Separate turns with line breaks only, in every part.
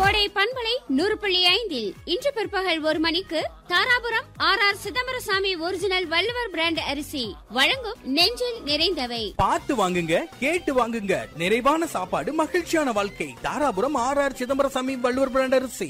கோடை பண்பலை நூறு புள்ளி ஐந்தில் இன்று பிற்பகல் ஒரு மணிக்கு Tharapuram R R Chidambarasamy original Valluvar brand அரிசி வழங்கும் நெஞ்சில் நிறைந்தவை
பார்த்து வாங்குங்க கேட்டு வாங்குங்க நிறைவான சாப்பாடு மகிழ்ச்சியான வாழ்க்கை Tharapuram R R Chidambarasamy Valluvar brand அரிசி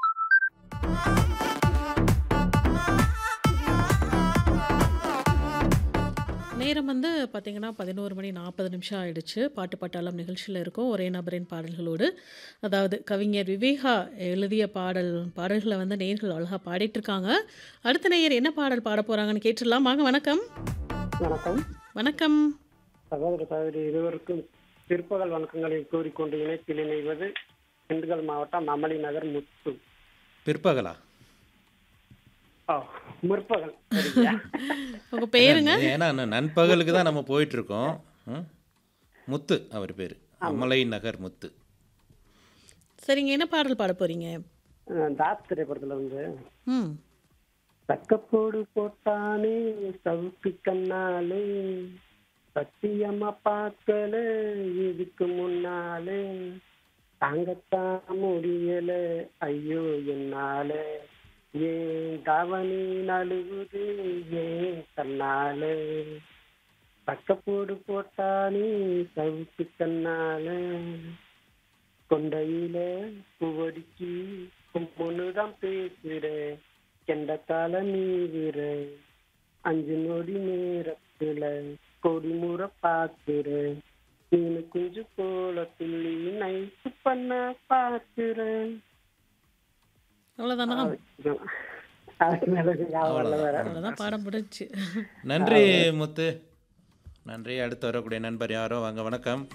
நேரம் வந்து பார்த்தீங்கன்னா பதினோரு மணி நாற்பது நிமிஷம் ஆயிடுச்சு பாட்டு பாட்டாளம் நிகழ்ச்சியில் இருக்கும் ஒரே நபரின் பாடல்களோடு அதாவது கவிஞர் விவேகா எழுதிய பாடல் பாடல்களை வந்து நேர்கள் அழகாக பாடிட்டு இருக்காங்க அடுத்த நேயர் என்ன பாடல் பாட போகிறாங்கன்னு கேட்டுடலாம் வாங்க வணக்கம்
வணக்கம்
வணக்கம்
சகோதர சகோதரி இருவருக்கும் பிற்பகல் வணக்கங்களை கூறிக்கொண்டு இணைப்பில் இணைவது திண்டுக்கல் மாவட்டம் அமளி நகர் முத்து
பிற்பகலா
ஓ முற்பகல் சரியா?
உங்கள் பேருங்க
ஏன்னா ந- நண்பகலுக்கு தான் நம்ம போயிட்டு இருக்கோம் ம்? முத்து அவர் பேர் அமலை நகர் முத்து
சரிங்க என்ன பாடல் பாட போகிறீங்க
அஹ் தாஸ் திரைப்படத்துல வந்து
ம்
தக்கப்போடு போட்டானே சவுக்கு கண்ணாலே சத்தியமா பார்க்கல இதுக்கு முன்னாலே தாங்கத்தான் முடியல ஐயோ என்னால ஏன் தவணி நழுவுது ஏன் தன்னால தக்கப்போடு போட்டானே சவுக்கு கண்ணால கொண்டையில பூவடிக்கு பொண்ணுதான் பேசுற கெண்டத்தால நீவிற அஞ்சு நொடி நேரத்துல கொடி முறை பாக்குற நீனு குஞ்சு போல துள்ளி நைட்டு பண்ண பாக்குற
அவ்வளோதானா அவ்வளோதான் பாடம் முடிஞ்சு
நன்றி முத்து நன்றி அடுத்து வரக்கூடிய நண்பர் யாரோ வாங்க வணக்கம்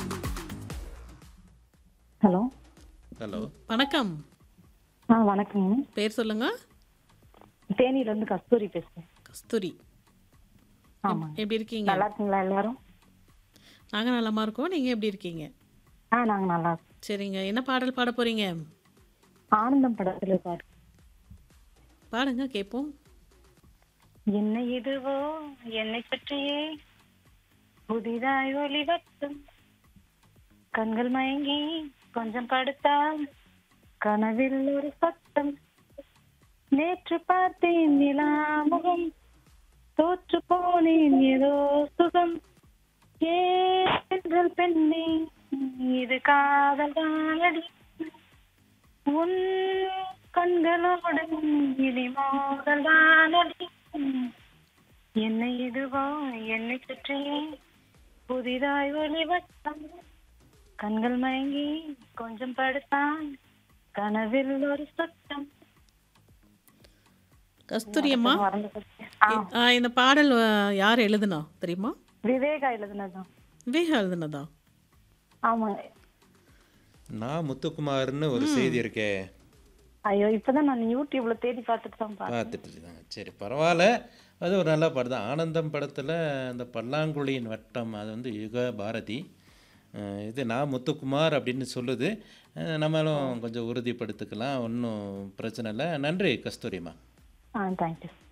ஹலோ
ஹலோ
ஆ
வணக்கம்
வணக்கங்க
பேர் சொல்லுங்க
தேனியில இருந்து கஸ்தூரி பேசுறேன்
கஸ்தூரி
ஆமாங்க
எப்படி இருக்கீங்க
நல்லா இருக்கீங்களா எல்லாரும்
நாங்கள் நலமா இருக்கோம் நீங்கள் எப்படி இருக்கீங்க
ஆ நாங்க நல்லா இருக்கோம்
சரிங்க என்ன பாடல் பாட போகிறீங்க
ஆனந்தம் படத்துல பாடு
பாடுங்க கேட்போம்
என்ன இதுவோ என்னை பற்றியே புதிதாய் ஒளிவட்டும் கண்கள் மயங்கி கொஞ்சம் படுத்தால் கனவில் ஒரு சத்தம் நேற்று பார்த்தேன் நிலாமுகம் தோற்று போனேன் ஏதோ சுகம் ஏன்றல் பெண்ணே இது காதல் தானடி உன் கண்களோடு இனி மோதல் தானடி என்னை இதுவோ என்னை சுற்றியே புதிதாய் ஒளிவட்டம் கண்கள் மயங்கி கொஞ்சம் படுத்தான் கனவில் ஒரு சத்தம்
கஸ்தூரி அம்மா
மறந்து போச்சு. ஆ,
ஆ, இந்த பாடல் ஆ, யார் எழுதுனா தெரியுமா
விவேகா எழுதுனதுதான்
விவேகா எழுதுனதா
ஆமாங்க
நான் முத்துக்குமார்னு ஒரு செய்தி இருக்கே
ஐயோ இப்பதான் நான் யூடியூப்ல தேடி பார்த்துட்டு தான் பார்த்தேன்
பார்த்துட்டு இருக்காங்க சரி பரவாயில்ல அது ஒரு நல்ல படம் தான் ஆனந்தம் படத்தில் அந்த பல்லாங்குழியின் வட்டம் அது வந்து யுக பாரதி அஹ் இது நான் முத்துக்குமார் அப்படின்னு சொல்லுது அஹ் நம்மளும் கொஞ்சம் உறுதிப்படுத்திக்கலாம் ஒன்றும் பிரச்சனை இல்லை நன்றி கஸ்தூரிம்மா
ஆ தேங்க்யூ